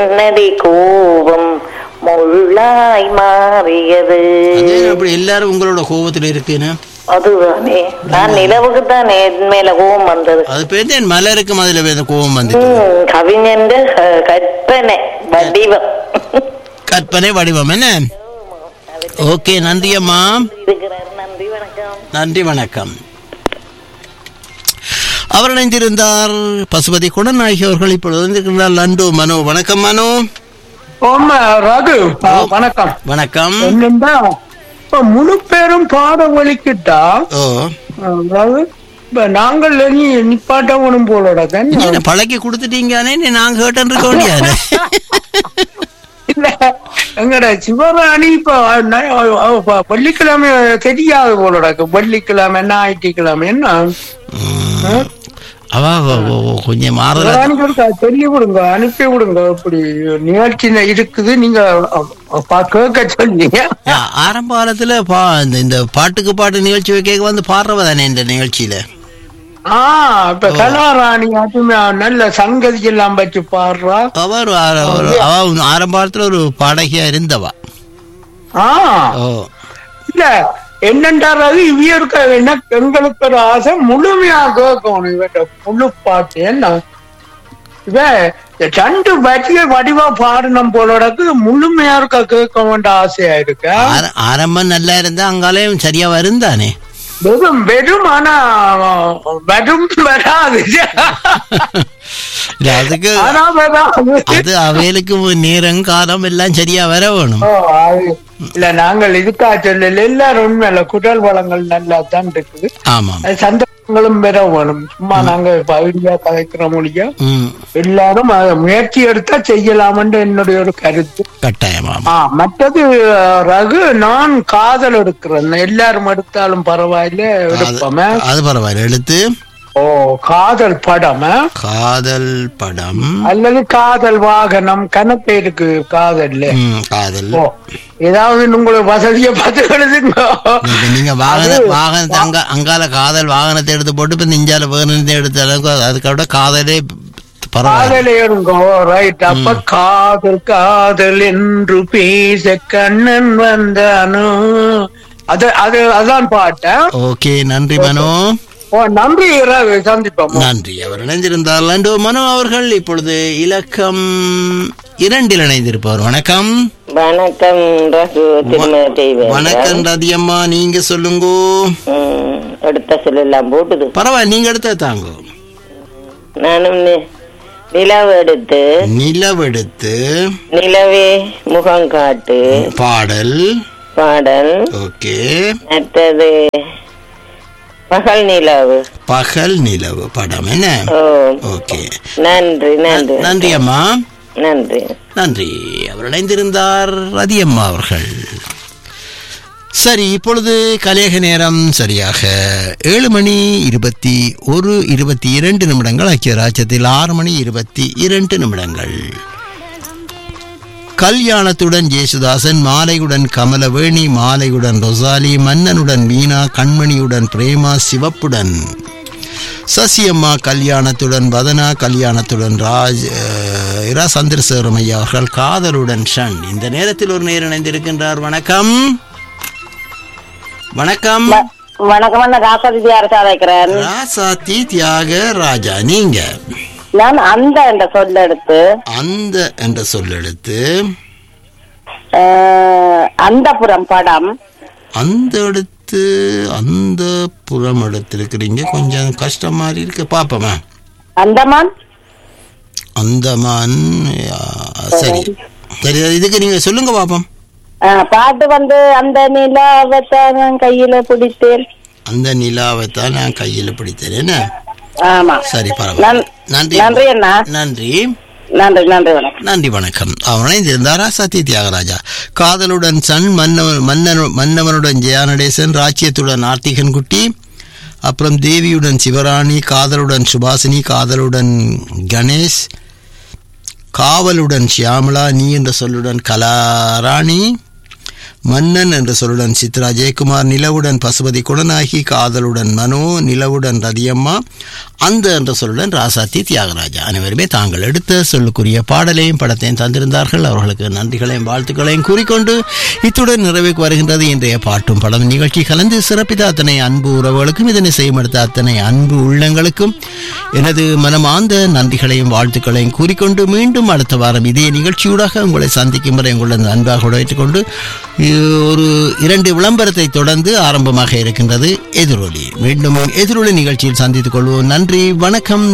நதி கோபம் முள்ளாய் மாறியது அதே அப்படி எல்லாரும் உங்களோட கோபத்துல இருக்குன்னு அதுதானே நான் நிலவுக்கு தான் என் மேல கோபம் வந்தது அது பேர் என் மலருக்கும் அதுல வேற கோபம் வந்து ம், கவிஞன் அஹ், கற்பனை வடிவம் கற்பனை வடிவம் என்ன ஓகே நன்றி அம்மா இருக்கிறார் நன்றி வணக்கம் நன்றி வணக்கம் அவர் இணைந்திருந்தார் பசுபதி குணநாயகி அவர்கள் இப்பொழுது வந்திருக்கிறார் லண்டு மனோ வணக்கம் மனோ ஆமா ரகு ஆ, வணக்கம் வணக்கம் என்னண்டா இப்ப முழு பேரும் பாட வலிக்கிட்டா ஓ அதாவது இப்ப நாங்கள் இனி நிப்பாட்டவனும் போலோட நீ என்ன பழக்கி கொடுத்துட்டீங்கன்னு நீ நாங்க கேட்டேன் இருக்க வேண்டியானே இல்ல எங்கட சிவராணி இப்ப ந- அவ இப்ப வெள்ளிக்கிழமை தெரியாது போலோட வெள்ளிக்கிழமை ஞாயிற்றுக்கிழமை என்ன ம். அவ அவ- அவ- அவ கொஞ்சம் மாறல சிவராணிக்கு இருக்கா? சொல்லி விடுங்க அனுப்பி விடுங்க இப்படி நிகழ்ச்சி இருக்குது நீங்க அ, பா- கேட்க சொன்னீங்க ஆரம்ப காலத்துல பா இந்த இந்த பாட்டுக்கு பாட்டு நிகழ்ச்சி கேட்க வந்து பாடுறவ தானே இந்த நிகழ்ச்சியில ஆ இப்ப கலாராணி அதுமே நல்ல சங்கதி எல்லாம் வச்சு பாடுறா அவர் ஆர- ஒரு- அவ ஆரம்ப காலத்துல ஒரு பாடகியா இருந்தவா ஆ ஓ இல்ல என்னன்றாரு இவியருக்கு என்ன எங்களுக்கு ஒரு ஆசை முழுமையா கேட்கணும் இவட்ட முழு பாட்டு என்ன இவ இந்த ரெண்டு வரியை வடிவா பாடணும் போலோடக்கு முழுமையா இருக்க கேட்க வேண்டிய ஆசையா இருக்கு ஆர- ஆரம்பம் நல்லா இருந்தா அங்காலையும் சரியா வருந்தானே வெறும் வெறும் ஆனா வெறும் வராது இல்ல அதுக்கு ஆனா வராது அது அவைகளுக்கு நேரம் காலம் எல்லாம் சரியா வர வேணும் ஓ, அது- இல்ல நாங்கள் இதுக்கா சொல்லல எல்லாரும் உண்மையில குடல் வளங்கள் நல்லா தான் இருக்குது ஆமாம் அது சந்தர்ப்பங்களும் பெற வேணும் சும்மா நாங்க பகுதியா கதைக்கிற மொழியா ம் எல்லாரும் அத முயற்சி எடுத்தா செய்யலாம்னு என்னுடைய ஒரு கருத்து கட்டாயமாம் ஆ மற்றது அஹ், ரகு நான் காதல் எடுக்கிறேன் எல்லாரும் எடுத்தாலும் பரவாயில்ல எடுப்போமே அது பரவாயில்ல எழுத்து ஓ காதல் படம் ஆ? காதல் படம் அல்லது காதல் வாகனம் கணக்கு இருக்கு காதல்ல ம், காதல் ஓ ஏதாவது உங்களுக்கு வசதியை பார்த்து எழுதுங்க இப்ப நீங்க வாகன வாகனத்தை அங்க அங்கால காதல் வாகனத்தை எடுத்து போட்டு இப்ப நெஞ்சால வேகனத்தை எடுத்த அளவுக்கு அதுக்கு விட காதலே பரவாயில்ல காதல் ஏறுங்கோ ரைட் அப்ப காதல் காதல் என்று பேச கண்ணன் வந்தானோ அது அது அதான் பாட்டேன் ஓகே நன்றி மனோ ஓ நன்றி இரவு சந்திப்போம் நன்றி அவர் இணைந்திருந்தார் லண்டோ மனோ அவர்கள் இப்பொழுது இலக்கம் இரண்டில் இணைந்திருப்பவர் வணக்கம் வணக்கம் ரகு திருமதி வணக்கம் ரதியம்மா நீங்க சொல்லுங்க எடுத்த சொல்லலாம் போட்டுது பரவாயில்ல நீங்க எடுத்த தாங்க நானும் நி- நிலவு எடுத்து நிலவெடுத்து நிலவே முகம் காட்டு பாடல் பாடல் ஓகே அடுத்தது பகல் நிலவு பகல் நிலவு படம் என்ன ஓ ஓகே நன்றி நன்றி நன்றி அம்மா நன்றி நன்றி அவர் இணைந்திருந்தார் ரதியம்மா அவர்கள் சரி இப்பொழுது கலேக நேரம் சரியாக ஏழு மணி இருபத்தி ஒரு இருபத்தி இரண்டு நிமிடங்கள் ஐக்கிய ராஜ்யத்தில் ஆறு மணி இருபத்தி இரண்டு நிமிடங்கள் கல்யாணத்துடன் ஜேசுதாசன் மாலையுடன் கமலவேணி மாலையுடன் ரொசாலி மன்னனுடன் மீனா கண்மணியுடன் பிரேமா சிவப்புடன் சசியம்மா கல்யாணத்துடன் வதனா கல்யாணத்துடன் ராஜ் அஹ், இரா சந்திரசேகரம் ஐயா அவர்கள் காதலுடன் ஷன் இந்த நேரத்தில் ஒரு நேர் இணைந்திருக்கின்றார் வணக்கம் வணக்கம் வணக்கம் அண்ணா ராசாதி அரசா வைக்கிறேன் ராசாத்தி தியாக ராஜா நீங்க நான் அந்த என்ற சொல்ல எடுத்து அந்த என்ற சொல்லெடுத்து அந்தபுரம் படம் அந்த எடுத்து அந்த புறம் எடுத்திருக்கிறீங்க கொஞ்சம் கஷ்டம் மாதிரி இருக்கு பாப்போமா அந்தமான் அந்தமான் ஆ, சரி சரி இதுக்கு நீங்க சொல்லுங்க பாப்போம் அஹ், பாட்டு வந்து அந்த நிலாவத்தான் நான் கையில பிடித்தேன் அந்த நிலாவை தான் நான் கையில் பிடித்தேன் என்ன ஆமா சரி பரவாயில்ல நன்- நன்றி நன்றி அண்ணா நன்றி நன்றி நன்றி வணக்கம் நன்றி வணக்கம் அவனை இருந்தாரா சத்ய தியாகராஜா காதலுடன் சன் மன்னவன் மன்னன் மன்னவனுடன் ஜெயானடேசன் ராஜ்யத்துடன் ஆர்த்திகன் குட்டி அப்புறம் தேவியுடன் சிவராணி காதலுடன் சுபாசினி காதலுடன் கணேஷ் காவலுடன் ஷியாமளா நீ என்ற சொல்லுடன் கலாராணி மன்னன் என்ற சொல்லுடன் சித்ரா ஜெயக்குமார் நிலவுடன் பசுபதி குடநாயகி காதலுடன் மனோ நிலவுடன் ரதியம்மா அந்த என்ற சொல்லுடன் ராசாத்தி தியாகராஜா அனைவருமே தாங்கள் எடுத்த சொல்லுக்குரிய பாடலையும் படத்தையும் தந்திருந்தார்கள் அவர்களுக்கு நன்றிகளையும் வாழ்த்துக்களையும் கூறிக்கொண்டு இத்துடன் நிறைவுக்கு வருகின்றது இன்றைய பாட்டும் படம் நிகழ்ச்சி கலந்து சிறப்பித்த அத்தனை அன்பு உறவுகளுக்கும் இதனை செய்யமடுத்த அத்தனை அன்பு உள்ளங்களுக்கும் எனது மனமார்ந்த நன்றிகளையும் வாழ்த்துக்களையும் கூறிக்கொண்டு மீண்டும் அடுத்த வாரம் இதே நிகழ்ச்சியூடாக உங்களை சந்திக்கும் வரை உங்களது அன்பாக உடைத்துக்கொண்டு ஒரு இரண்டு விளம்பரத்தை தொடர்ந்து ஆரம்பமாக இருக்கின்றது எதிரொலி மீண்டும் எதிரொலி நிகழ்ச்சியில் சந்தித்துக் கொள்வோம் நன்றி வணக்கம்